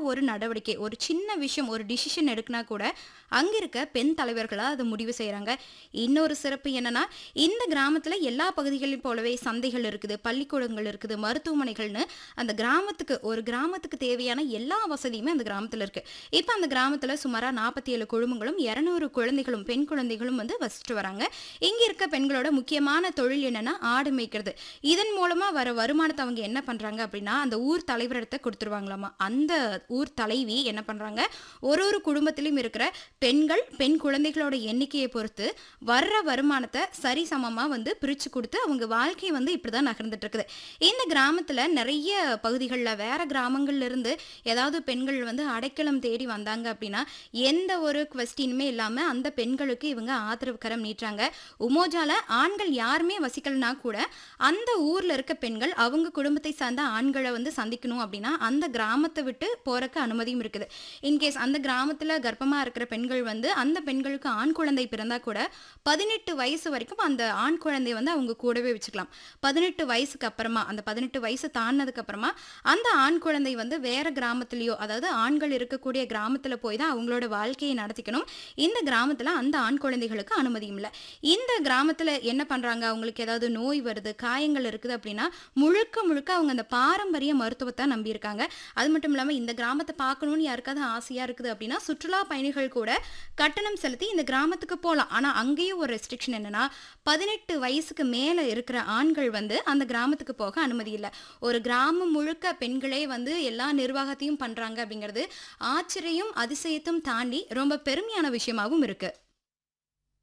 ஒரு நடவடிக்கை ஒரு சின்ன விஷயம் ஒரு டிசிஷன் எடுக்கினா கூட அங்க இருக்க பெண் தலைவர்களா அதை முடிவு செய்றாங்க இன்னொரு சிறப்பு என்னன்னா இந்த கிராமத்துல எல்லா பகுதிகளையும் போலவே சந்தைகள் இருக்குது பள்ளிக்கூடங்கள் இருக்குது மருத்துவமனைகள்னு அந்த கிராமத்துக்கு ஒரு கிராமத்துக்கு தேவையான எல்லா வசதியுமே அந்த கிராமத்துல இருக்கு இப்போ அந்த கிராமத்துல சுமாரா நாற்பத்தி ஏழு குழுமங்களும் இரநூறு குழந்தைகளும் பெண் குழந்தைகளும் வந்து வசிச்சுட்டு வராங்க இங்க இருக்க பெண்களோட முக்கியமான தொழில் என்னன்னா ஆடு மேய்க்கிறது இதன் மூலமா வர வருமானத்தை அவங்க என்ன பண்றாங்க அப்படின்னா அந்த ஊர் தலைவரிடத்தை கொடுத்துருவாங்களாமா அந்த ஊர் தலைவி என்ன பண்றாங்க ஒரு ஒரு குடும்பத்திலும் இருக்கிற பெண்கள் பெண் குழந்தைகளோட எண்ணிக்கையை பொறுத்து வர்ற வருமானத்தை சரிசமமா வந்து பிரிச்சு கொடுத்து அவங்க வாழ்க்கை வந்து இப்படிதான் நகர்ந்துட்டு இருக்குது இந்த கிராமத்துல நிறைய பகுதிகளில் வேற கிராமங்கள்ல இருந்து ஏதாவது பெண்கள் வந்து அடைக்கலம் தேடி வந்தாங்க அப்படின்னா எந்த ஒரு கொஸ்டினுமே இல்லாம அந்த பெண்களுக்கு இவங்க ஆதரவு கரம் நீட்டுறாங்க உமோஜால ஆண்கள் யாருமே வசிக்கலனா கூட அந்த ஊர்ல இருக்க பெண்கள் அவங்க குடும்பத்தை சார்ந்த ஆண்களை வந்து சந்திக்கணும் அப்படின்னா அந்த கிராமத்தை விட்டு போறக்கு அனுமதியும் இருக்குது இன்கேஸ் அந்த கிராமத்துல கர்ப்பமா இருக்கிற பெண்கள் வந்து அந்த பெண்களுக்கு ஆண் குழந்தை பிறந்தா கூட பதினெட்டு வயசு வரைக்கும் அந்த ஆண் குழந்தைய வந்து அவங்க கூடவே வச்சுக்கலாம் பதினெட்டு வயசுக்கு அப்புறமா அந்த பதினெட்டு வயசு தாண்டினதுக்கு அப்புறமா அந்த ஆண் குழந்தை வந்து வேற கிராமத்துலயோ அதாவது ஆண்கள் இருக்கக்கூடிய கிராமத்துல போய் தான் அவங்களோட வாழ்க்கையை நடத்திக்கணும் இந்த கிராமத்துல அந்த ஆண் குழந்தைகளுக்கு அனுமதியும் இல்லை இந்த கிராமத்துல என்ன பண்றாங்க அவங்களுக்கு ஏதாவது நோய் வருது காயங்கள் இருக்குது அப்படின்னா முழுக்க முழுக்க அவங்க அந்த பாரம்பரிய மருத்துவத்தை நம்பியிருக்காங்க அது மட்டும் இல்லாம இந்த கிராமத்தை பார்க்கணும்னு யாருக்காவது ஆசையா இருக்குது அப்படின்னா சுற்றுலா பயணிகள் கூட கட்டணம் செலுத்தி இந்த கிராமத்துக்கு போகலாம் ஆனா அங்கேயும் ஒரு ரெஸ்ட்ரிக்ஷன் என்னன்னா பதினெட்டு வயசுக்கு மேல இருக்கிற ஆண்கள் வந்து அந்த கிராமத்துக்கு போக அனுமதி இல்லை ஒரு கிராமம் முழுக்க பெண்களே வந்து எல்லா நிர்வாகத்தையும் பண்றாங்க அப்படிங்கிறது ஆச்சரியம் அதிசயத்தும் தாண்டி ரொம்ப பெருமையான விஷயமாவும் இருக்கு